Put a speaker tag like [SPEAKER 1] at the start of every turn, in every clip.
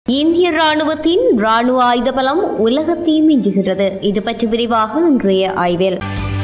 [SPEAKER 1] இந்திய ராணுவத்தின் ராணுவ ஆயுத பலம் உலகத்தை மிஞ்சுகிறது இது பற்றி விரிவாக இன்றைய ஆய்வில்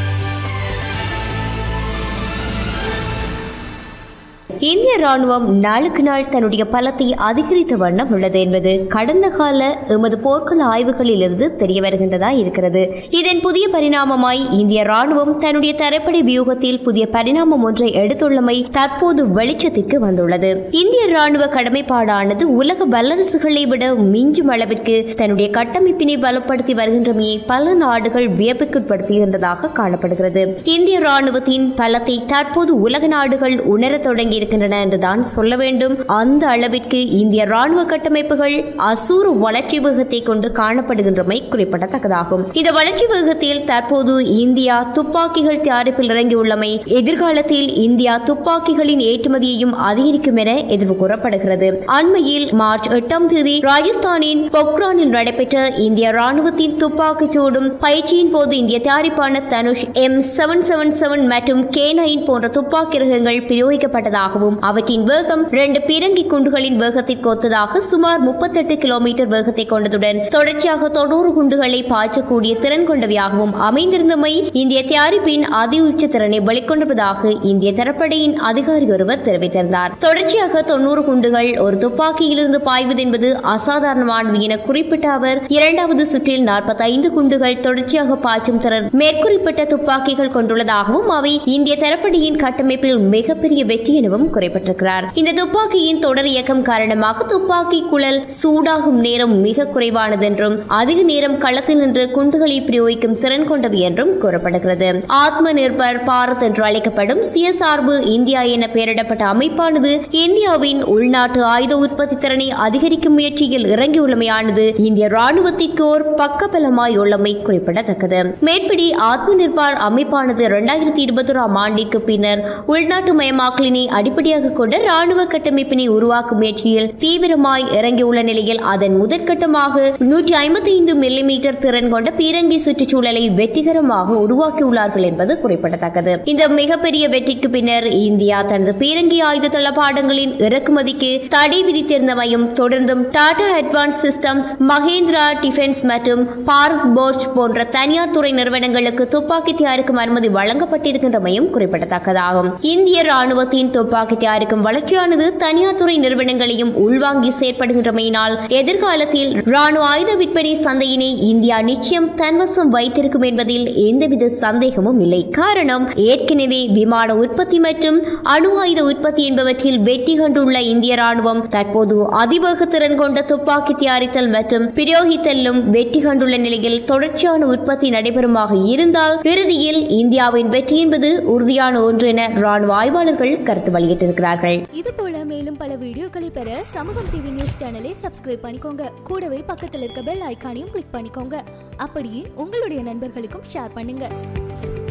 [SPEAKER 1] இந்திய ராணுவம் நாளுக்கு நாள் தன்னுடைய பலத்தை அதிகரித்த வண்ணம் உள்ளது என்பது கடந்த கால எமது போர்க்கள ஆய்வுகளிலிருந்து தெரிய வருகின்றதா இருக்கிறது இதன் புதிய பரிணாமமாய் இந்திய ராணுவம் தன்னுடைய தரைப்படை வியூகத்தில் புதிய பரிணாமம் ஒன்றை எடுத்துள்ளமை தற்போது வெளிச்சத்திற்கு வந்துள்ளது இந்திய ராணுவ கடமைப்பாடானது உலக வல்லரசுகளை விட மிஞ்சும் அளவிற்கு தன்னுடைய கட்டமைப்பினை பலப்படுத்தி வருகின்றமையை பல நாடுகள் வியப்புக்குட்படுத்துகின்றதாக காணப்படுகிறது இந்திய ராணுவத்தின் பலத்தை தற்போது உலக நாடுகள் உணரத் தொடங்கி இருக்கின்றன என்றுதான் சொல்ல வேண்டும் அந்த அளவிற்கு இந்திய ராணுவ கட்டமைப்புகள் அசூறு வளர்ச்சி வேகத்தை கொண்டு காணப்படுகின்றமை குறிப்பிடத்தக்கதாகும் இந்த வளர்ச்சி வேகத்தில் தற்போது இந்தியா துப்பாக்கிகள் தயாரிப்பில் இறங்கியுள்ளமை எதிர்காலத்தில் இந்தியா துப்பாக்கிகளின் ஏற்றுமதியையும் அதிகரிக்கும் என எதிர்வு கூறப்படுகிறது அண்மையில் மார்ச் எட்டாம் தேதி ராஜஸ்தானின் பொக்ரானில் நடைபெற்ற இந்திய ராணுவத்தின் துப்பாக்கிச் சூடும் பயிற்சியின் போது இந்திய தயாரிப்பான Dhanush M seven seven seven மற்றும் கே நைன் போன்ற துப்பாக்கி ரகங்கள் பிரயோகிக்கப்பட்டதாகவும் அவற்றின் வேகம் இரண்டு பீரங்கி குண்டுகளின் வேகத்திற்கு ஒத்ததாக சுமார் முப்பத்தெட்டு கிலோமீட்டர் வேகத்தை கொண்டதுடன் தொடர்ச்சியாக தொண்ணூறு குண்டுகளை பாய்ச்சக்கூடிய திறன் கொண்டவையாகவும் அமைந்திருந்தமை இந்திய தயாரிப்பின் அதி உச்ச திறனை வெளிக்கொண்டிருப்பதாக இந்திய தரப்படையின் அதிகாரி ஒருவர் தெரிவித்திருந்தார் தொடர்ச்சியாக தொண்ணூறு குண்டுகள் ஒரு துப்பாக்கியிலிருந்து பாய்வது என்பது அசாதாரணமானது என குறிப்பிட்ட அவர் இரண்டாவது சுற்றில் நாற்பத்தைந்து குண்டுகள் தொடர்ச்சியாக பாய்ச்சும் திறன் மேற்குறிப்பிட்ட துப்பாக்கிகள் கொண்டுள்ளதாகவும் அவை இந்திய தரப்படையின் கட்டமைப்பில் மிகப்பெரிய வெற்றி எனவும் குறிப்பிட்டிருக்கிறார் இந்த துப்பாக்கியின் தொடர் இயக்கம் காரணமாக துப்பாக்கி குழல் சூடாகும் நேரம் மிக குறைவானது என்றும் அதிக நேரம் களத்தில் நின்று குண்டுகளை பிரயோகிக்கும் திறன் கொண்டவை என்றும் கூறப்படுகிறது ஆத்ம நிர்பர் பாரத் என்று அழைக்கப்படும் சுயசார்பு இந்தியா என பெயரிடப்பட்ட அமைப்பானது இந்தியாவின் உள்நாட்டு ஆயுத உற்பத்தி திறனை அதிகரிக்கும் முயற்சியில் இறங்கியுள்ளமையானது இந்திய ராணுவத்திற்கு ஒரு பக்கபலமாய் உள்ளமை குறிப்பிடத்தக்கது மேற்படி ஆத்ம நிர்பார் அமைப்பானது இரண்டாயிரத்தி இருபத்தோராம் ஆண்டிற்கு பின்னர் உள்நாட்டு மயமாக்கலினை அடிப்படையாக கொண்ட ராணுவ கட்டமைப்பினை உருவாக்கும் முயற்சியில் தீவிரமாய் இறங்கியுள்ள நிலையில் அதன் முதற்கட்டமாக நூற்றி ஐம்பத்தி ஐந்து மில்லிமீட்டர் திறன் கொண்ட பீரங்கி சுற்றுச்சூழலை வெற்றிகரமாக உருவாக்கியுள்ளார்கள் என்பது குறிப்பிடத்தக்கது இந்த மிகப்பெரிய வெற்றிக்கு பின்னர் இந்தியா தனது பீரங்கி ஆயுத தளபாடங்களின் இறக்குமதிக்கு தடை விதித்திருந்தமையும் தொடர்ந்தும் Tata advance systems Mahindra defence மற்றும் பாரத் போர்ச் போன்ற தனியார் துறை நிறுவனங்களுக்கு துப்பாக்கி தயாரிக்கும் அனுமதி வழங்கப்பட்டிருக்கின்றமையும் குறிப்பிடத்தக்கதாகும் இந்திய ராணுவத்தின் துப்பாக்கி தயாரிக்கும் வளர்ச்சியானது தனியார் துறை நிறுவனங்களையும் உள்வாங்கி செயற்படுகின்றமையினால் எதிர்காலத்தில் ராணுவ ஆயுத விற்பனை சந்தையினை இந்தியா நிச்சயம் தன்வசம் வைத்திருக்கும் என்பதில் எந்தவித சந்தேகமும் இல்லை காரணம் ஏற்கனவே விமான உற்பத்தி மற்றும் அணு ஆயுத உற்பத்தி என்பவற்றில் வெற்றி கண்டுள்ள இந்திய ராணுவம் தற்போது அதிவேக திறன் கொண்ட துப்பாக்கி தயாரித்தல் மற்றும் பிரயோகித்தலும் வெற்றி கண்டுள்ள நிலையில் தொடர்ச்சியான உற்பத்தி நடைபெறுமாக இருந்தால் இறுதியில் இந்தியாவின் வெற்றி என்பது உறுதியான ஒன்று என ராணுவ ஆய்வாளர்கள் கருத்து வெளியிட்டிருக்கிறார்கள்
[SPEAKER 2] இது போல மேலும் பல வீடியோக்களை பெற சமூகம் டிவி நியூஸ் சேனலை சப்ஸ்கிரைப் பண்ணிக்கோங்க கூடவே பக்கத்தில் இருக்க பெல் ஐகானையும் கிளிக் பண்ணிக்கோங்க அப்படியே உங்களுடைய நண்பர்களுக்கும் ஷேர் பண்ணுங்க